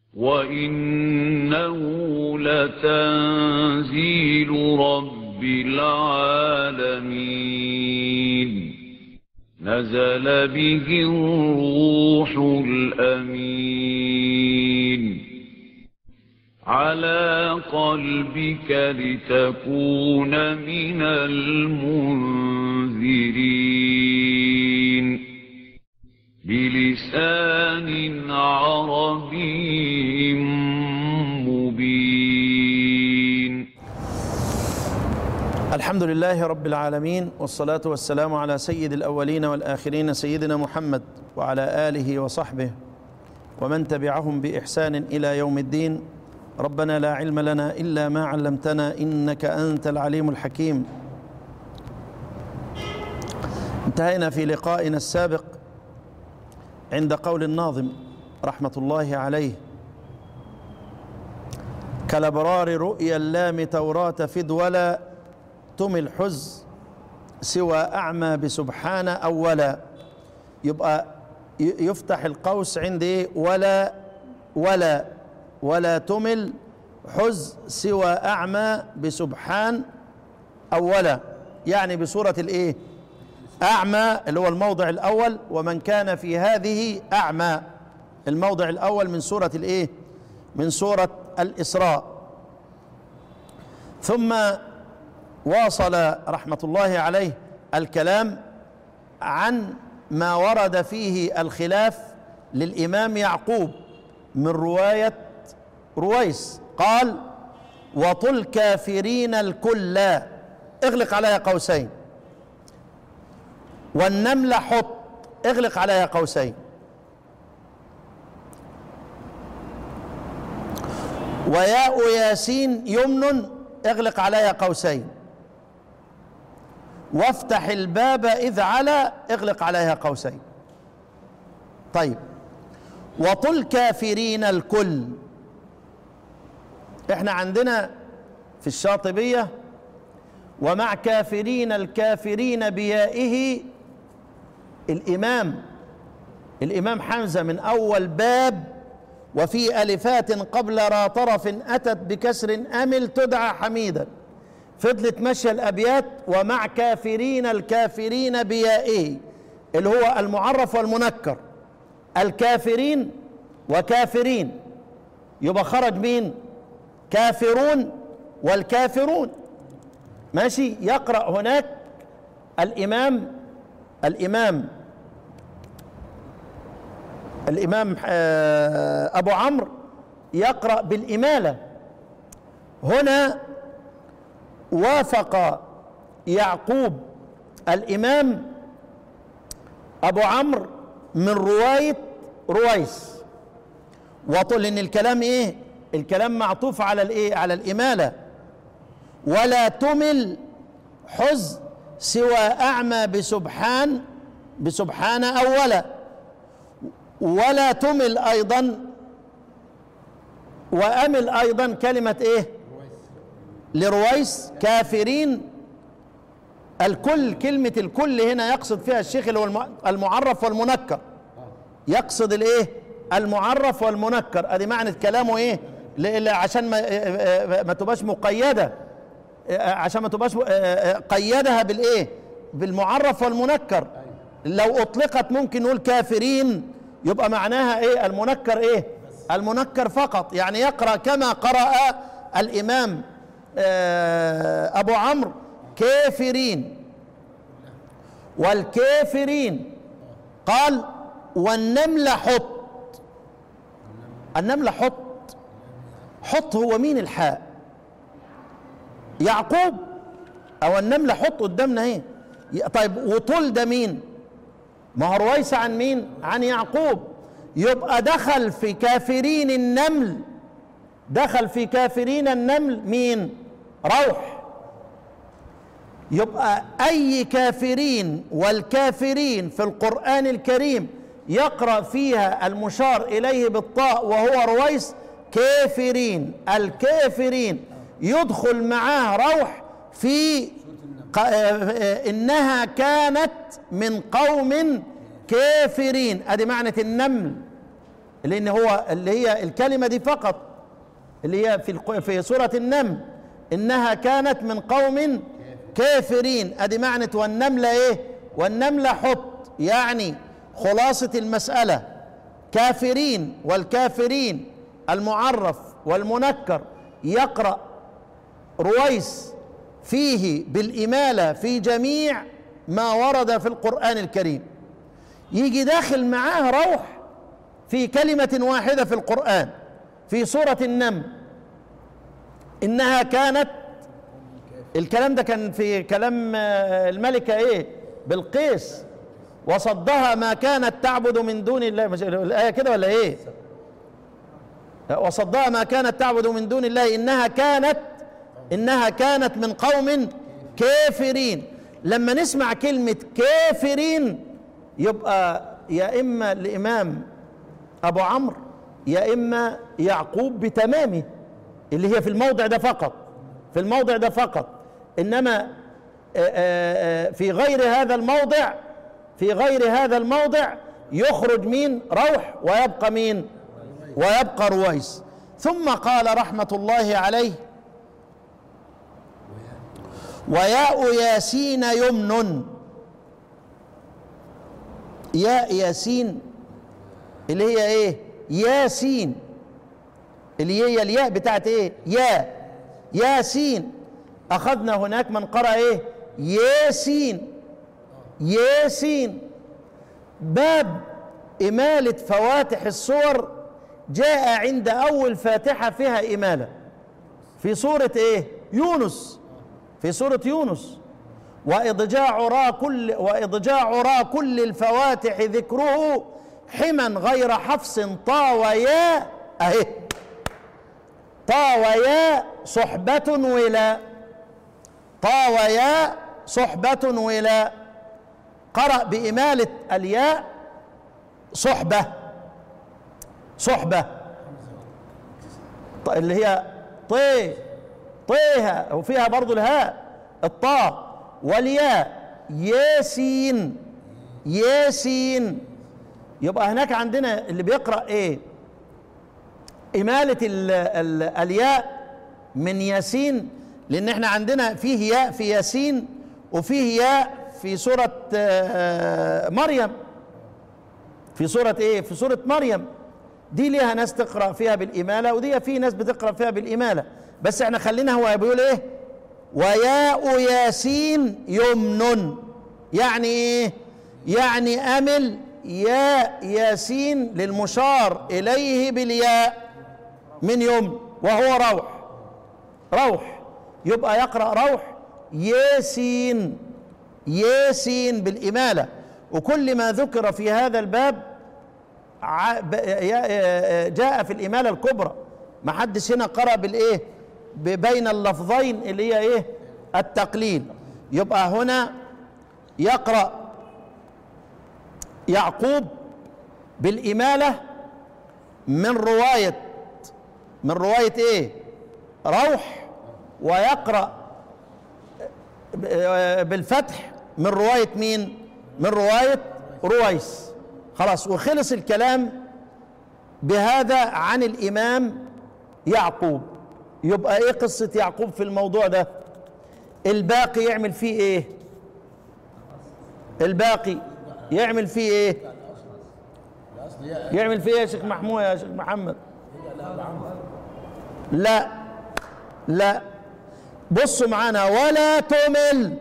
وإنه لتنزيل رب العالمين نزل به الروح الأمين على قلبك لتكون من المنذرين بلسان عربي مبين الحمد لله رب العالمين والصلاة والسلام على سيد الأولين والآخرين سيدنا محمد وعلى آله وصحبه ومن تبعهم بإحسان إلى يوم الدين ربنا لا علم لنا إلا ما علمتنا إنك أنت العليم الحكيم انتهينا في لقائنا السابق عند قول الناظم رحمة الله عليه كالأبرار رؤيا اللام توراة فد ولا تم الحز سوى أعمى بسبحان أولا يبقى يفتح القوس عند إيه؟ ولا ولا ولا تمل حز سوى أعمى بسبحان أولا يعني بصورة الإيه أعمى اللي هو الموضع الأول ومن كان في هذه أعمى الموضع الأول من سورة الإيه من سورة الإسراء ثم واصل رحمة الله عليه الكلام عن ما ورد فيه الخلاف للإمام يعقوب من رواية رويس قال وطل كافرين الكل اغلق عليها قوسين والنمل حط اغلق عليها قوسين وياء ياسين يمن اغلق عليها قوسين وافتح الباب إذ على اغلق عليها قوسين طيب وطل كافرين الكل احنا عندنا في الشاطبية ومع كافرين الكافرين بيائه الإمام الإمام حمزة من أول باب وفي ألفات قبل را طرف أتت بكسر أمل تدعى حميدا فضلت مشي الأبيات ومع كافرين الكافرين بيائه اللي هو المعرف والمنكر الكافرين وكافرين يبقى خرج مين كافرون والكافرون ماشي يقرأ هناك الإمام الإمام الإمام أبو عمرو يقرأ بالإمالة هنا وافق يعقوب الإمام أبو عمرو من رواية رويس وطل إن الكلام إيه الكلام معطوف على الإيه على الإمالة ولا تمل حز سوى أعمى بسبحان بسبحان أولا ولا تمل أيضا وأمل أيضا كلمة إيه لرويس كافرين الكل كلمة الكل هنا يقصد فيها الشيخ اللي هو المعرف والمنكر يقصد الايه المعرف والمنكر ادي معنى كلامه ايه عشان ما ما تبقاش مقيده عشان ما تبقاش قيدها بالايه بالمعرف والمنكر لو اطلقت ممكن نقول كافرين يبقى معناها ايه المنكر ايه المنكر فقط يعني يقرا كما قرا الامام ابو عمرو كافرين والكافرين قال والنمل حط النمل حط حط هو مين الحاء يعقوب او النمل حط قدامنا اهي طيب وطول ده مين ما هو رويس عن مين عن يعقوب يبقى دخل في كافرين النمل دخل في كافرين النمل مين روح يبقى اي كافرين والكافرين في القران الكريم يقرا فيها المشار اليه بالطاء وهو رويس كافرين الكافرين يدخل معاه روح في انها كانت من قوم كافرين ادي معنى النمل لان هو اللي هي الكلمه دي فقط اللي هي في الق- في سوره النمل انها كانت من قوم كافرين ادي معنى والنمله ايه والنمله حط يعني خلاصه المساله كافرين والكافرين المعرف والمنكر يقرا رويس فيه بالاماله في جميع ما ورد في القران الكريم يجي داخل معاه روح في كلمه واحده في القران في سوره النمل انها كانت الكلام ده كان في كلام آه، الملكه ايه بلقيس وصدها ما كانت تعبد من دون الله مش الايه كده ولا ايه وصدها ما كانت تعبد من دون الله انها كانت انها كانت من قوم كافرين لما نسمع كلمه كافرين يبقى يا اما الامام ابو عمرو يا اما يعقوب بتمامه اللي هي في الموضع ده فقط في الموضع ده فقط انما آه، آه، آه، في غير هذا الموضع في غير هذا الموضع يخرج مين روح ويبقى مين ويبقى رويس ثم قال رحمه الله عليه وياء ياسين يمن ياء ياسين اللي هي ايه ياسين اللي هي الياء بتاعت ايه يا ياسين اخذنا هناك من قرأ ايه ياسين ياسين باب إمالة فواتح الصور جاء عند أول فاتحة فيها إمالة في سورة إيه؟ يونس في سورة يونس وإضجاع را كل وإضجاع را كل الفواتح ذكره حما غير حفص طاويا أهي طاويا صحبة ولا طاويا صحبة ولا قرأ بإمالة الياء صحبة صحبة ط- اللي هي طي طيها وفيها برضو الهاء الطاء والياء ياسين ياسين يبقى هناك عندنا اللي بيقرأ ايه إمالة ال ال الياء من ياسين لأن احنا عندنا فيه ياء في ياسين وفيه ياء في سورة آه، مريم في سورة ايه؟ في سورة مريم دي ليها ناس تقرأ فيها بالإمالة ودي في ناس بتقرأ فيها بالإمالة بس احنا خلينا هو بيقول ايه؟ وياء ياسين يمن يعني ايه؟ يعني أمل ياء ياسين للمشار إليه بالياء من يمن وهو روح روح يبقى يقرأ روح ياسين ياسين بالإمالة وكل ما ذكر في هذا الباب ع- ب- يا- جاء في الإمالة الكبرى ما حدش هنا قرأ بالإيه ب- بين اللفظين اللي هي إيه التقليل يبقى هنا يقرأ يعقوب بالإمالة من رواية من رواية إيه روح ويقرأ بالفتح من رواية مين من رواية رويس خلاص وخلص الكلام بهذا عن الإمام يعقوب يبقى إيه قصة يعقوب في الموضوع ده الباقي يعمل فيه إيه الباقي يعمل فيه إيه يعمل فيه إيه يا شيخ محمود يا شيخ محمد لا لا بصوا معانا ولا تمل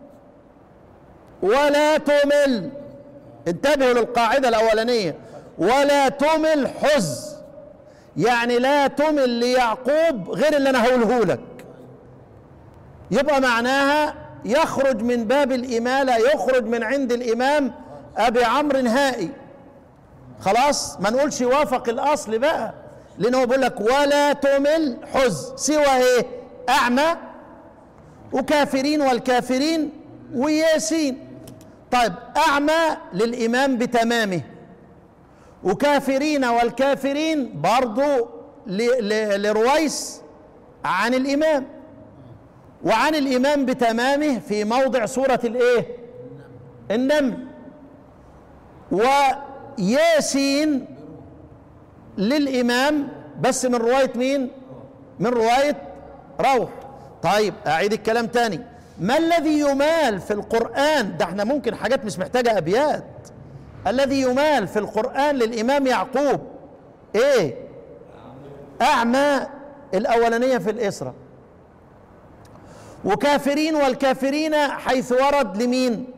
ولا تمل انتبهوا للقاعدة الأولانية ولا تمل حز يعني لا تمل ليعقوب غير اللي أنا هقوله لك يبقى معناها يخرج من باب الإمالة يخرج من عند الإمام أبي عمرو نهائي خلاص ما نقولش وافق الأصل بقى لأنه بيقول لك ولا تمل حز سوى إيه أعمى وكافرين والكافرين وياسين طيب أعمى للإمام بتمامه وكافرين والكافرين برضو ل- ل- لرويس عن الإمام وعن الإمام بتمامه في موضع سورة الإيه النمل وياسين للإمام بس من رواية مين من رواية روح طيب أعيد الكلام تاني ما الذي يمال في القرآن ده احنا ممكن حاجات مش محتاجة أبيات الذي يمال في القرآن للإمام يعقوب ايه أعمى الأولانية في الإسرة وكافرين والكافرين حيث ورد لمين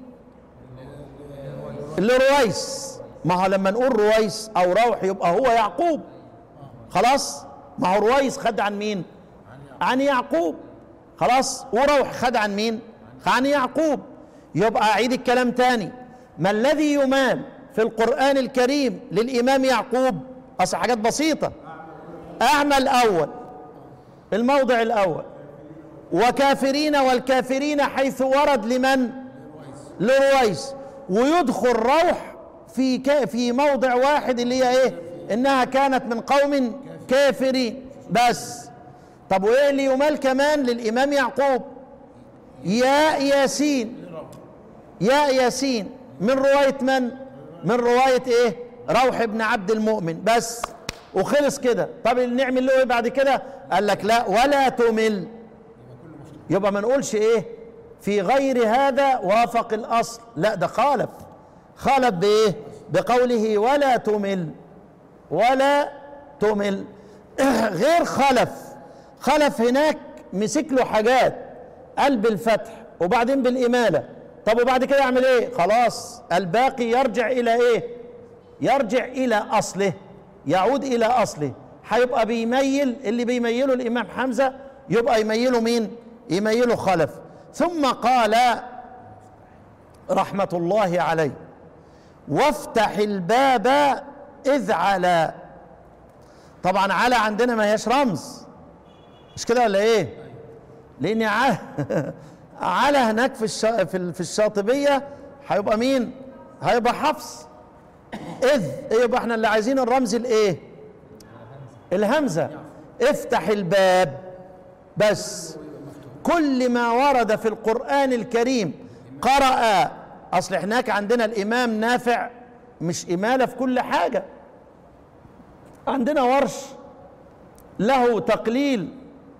لرويس ما هو لما نقول رويس او روح يبقى هو يعقوب خلاص ما هو رويس خد عن مين عن يعقوب خلاص وروح خد عن مين عن يعقوب يبقى اعيد الكلام تاني ما الذي يمال في القرآن الكريم للإمام يعقوب أصل حاجات بسيطة أعمى الأول الموضع الأول وكافرين والكافرين حيث ورد لمن لرويس ويدخل روح في ك... في موضع واحد اللي هي ايه انها كانت من قوم كافرين بس طب وايه اللي يمال كمان للامام يعقوب يا ياسين يا ياسين من روايه من من روايه ايه روح ابن عبد المؤمن بس وخلص كده طب نعمل له ايه بعد كده قال لك لا ولا تمل يبقى ما نقولش ايه في غير هذا وافق الاصل لا ده خالف خالف بايه بقوله ولا تمل ولا تمل غير خلف خلف هناك مسك له حاجات قلب الفتح وبعدين بالإمالة طب وبعد كده يعمل ايه خلاص الباقي يرجع الى ايه يرجع الى اصله يعود الى اصله هيبقى بيميل اللي بيميله الامام حمزه يبقى يميله مين يميله خلف ثم قال رحمه الله عليه وافتح الباب اذ على طبعا على عندنا ما هيش رمز مش كده ولا ايه لان ع- على هناك في الشا... في ال- في الشاطبيه هيبقى مين هيبقى حفص اذ يبقى احنا اللي عايزين الرمز الايه الهمزه افتح الباب بس كل ما ورد في القران الكريم قرأ اصل هناك عندنا الامام نافع مش اماله في كل حاجه عندنا ورش له تقليل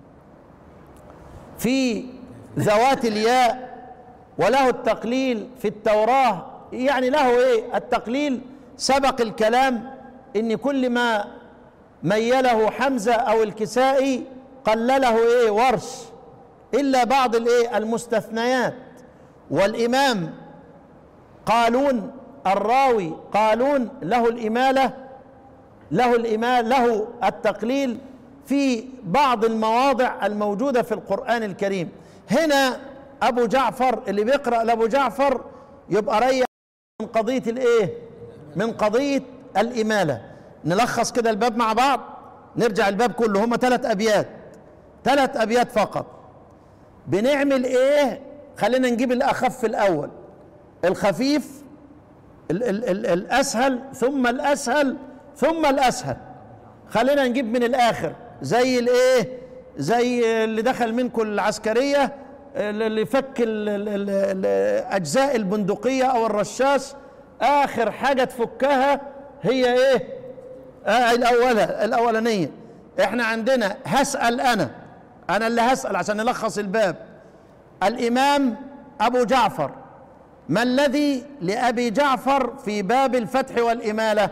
في ذوات الياء وله التقليل في التوراة يعني له ايه التقليل سبق الكلام ان كل ما ميله حمزة او الكسائي قلله ايه ورش الا بعض الايه المستثنيات والامام قالون الراوي قالون له الاماله له الإمال له التقليل في بعض المواضع الموجودة في القرآن الكريم هنا أبو جعفر اللي بيقرأ لأبو جعفر يبقى ريح من قضية الإيه من قضية الإمالة نلخص كده الباب مع بعض نرجع الباب كله هم ثلاث أبيات ثلاث أبيات فقط بنعمل إيه خلينا نجيب الأخف الأول الخفيف ال ال ال الاسهل ثم الاسهل ثم الاسهل خلينا نجيب من الاخر زي الايه زي اللي دخل منكم العسكريه اللي فك ال- ال- ال- ال- اجزاء البندقيه او الرشاش اخر حاجه تفكها هي ايه آه الاولى الاولانيه احنا عندنا هسال انا انا اللي هسال عشان نلخص الباب الامام ابو جعفر ما الذي لأبي جعفر في باب الفتح والإمالة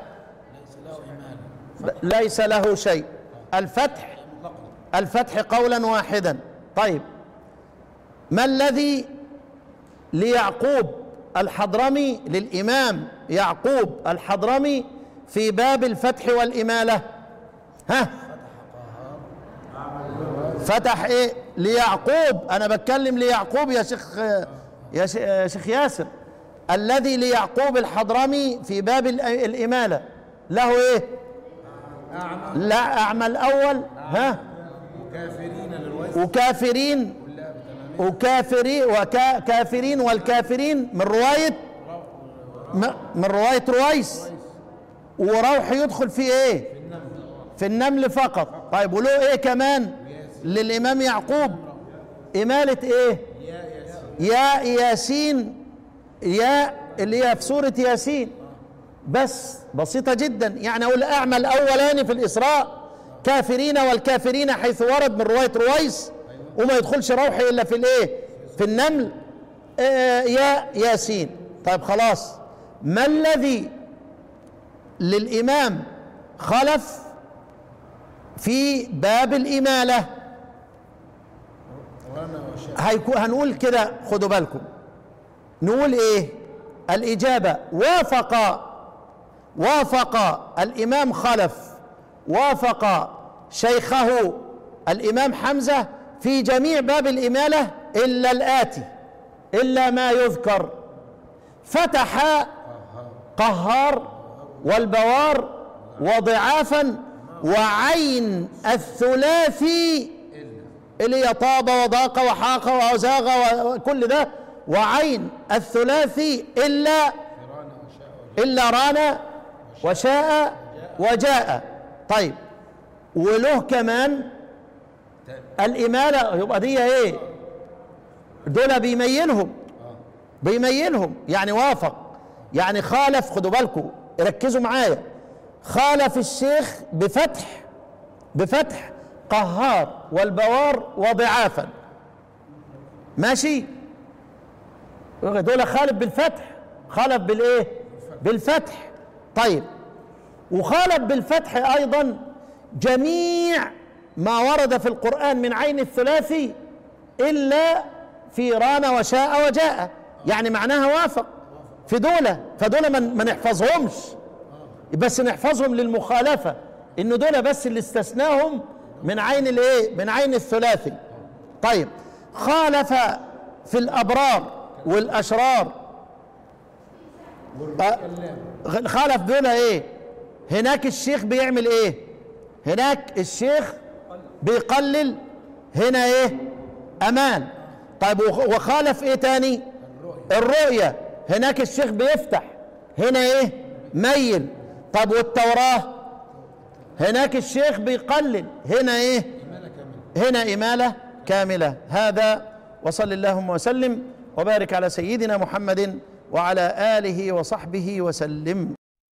ليس له شيء الفتح الفتح قولا واحدا طيب ما الذي ليعقوب الحضرمي للإمام يعقوب الحضرمي في باب الفتح والإمالة ها فتح ايه ليعقوب انا بتكلم ليعقوب يا شيخ يا ش- يا شيخ ياسر الذي ليعقوب الحضرمي في باب ال- الإمالة له ايه لا أعمى الأول ها كافرين للوزن وكافرين وكافرين وكافرين والكافرين من رواية م- من رواية رويس وروح يدخل في ايه في النمل فقط طيب وله ايه كمان للإمام يعقوب إمالة ايه يا ياسين يا اللي هي في سورة ياسين بس بسيطة جدا يعني أقول أعمى الأولاني في الإسراء كافرين والكافرين حيث ورد من رواية رويس وما يدخلش روحي إلا في الإيه في النمل آه يا ياسين طيب خلاص ما الذي للإمام خلف في باب الإمالة رانا وشاء هيكون هنقول كده خدوا بالكم نقول ايه الإجابة وافق وافق الإمام خلف وافق شيخه الإمام حمزة في جميع باب الإمالة إلا الآتي إلا ما يذكر فتح قهار والبوار وضعافا وعين الثلاثي اللي هي طاب وضاق وحاق وزاغ وكل ده وعين الثلاثي إلا رانا وشاء إلا رانا وشاء وجاء طيب وله كمان الإمالة يبقى دي إيه دول بيميلهم بيميلهم يعني وافق يعني خالف خدوا بالكم ركزوا معايا خالف الشيخ بفتح بفتح قهار والبوار وضعافا ماشي دول خالف بالفتح خالف بالايه بالفتح طيب وخالف بالفتح ايضا جميع ما ورد في القران من عين الثلاثي الا في ران وشاء وجاء يعني معناها وافق في دولة فدول ما ما نحفظهمش بس نحفظهم للمخالفة ان دول بس اللي استثناهم من عين الايه من عين الثلاثي طيب خالف في الابرار والاشرار أه، خالف دول ايه هناك الشيخ بيعمل ايه هناك الشيخ بيقلل هنا ايه امان طيب وخ- وخالف ايه تاني الرؤية هناك الشيخ بيفتح هنا ايه ميل طب والتوراة هناك الشيخ بيقلل هنا ايه هنا إمالة كاملة هذا وصل اللهم وسلم وبارك على سيدنا محمد وعلى آله وصحبه وسلم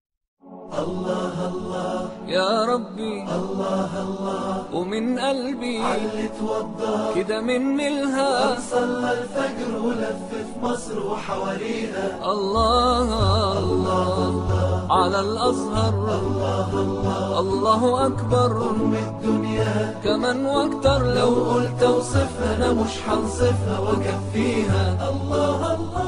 يا ربي الله الله ومن قلبي علي توضى كده مني الها صلى الفجر ولف في مصر وحواليها الله الله على الأزهر الله أكبر أم الدنيا كمان واكتر لو لو قلت اوصفها انا مش هنصفها واكفيها الله الله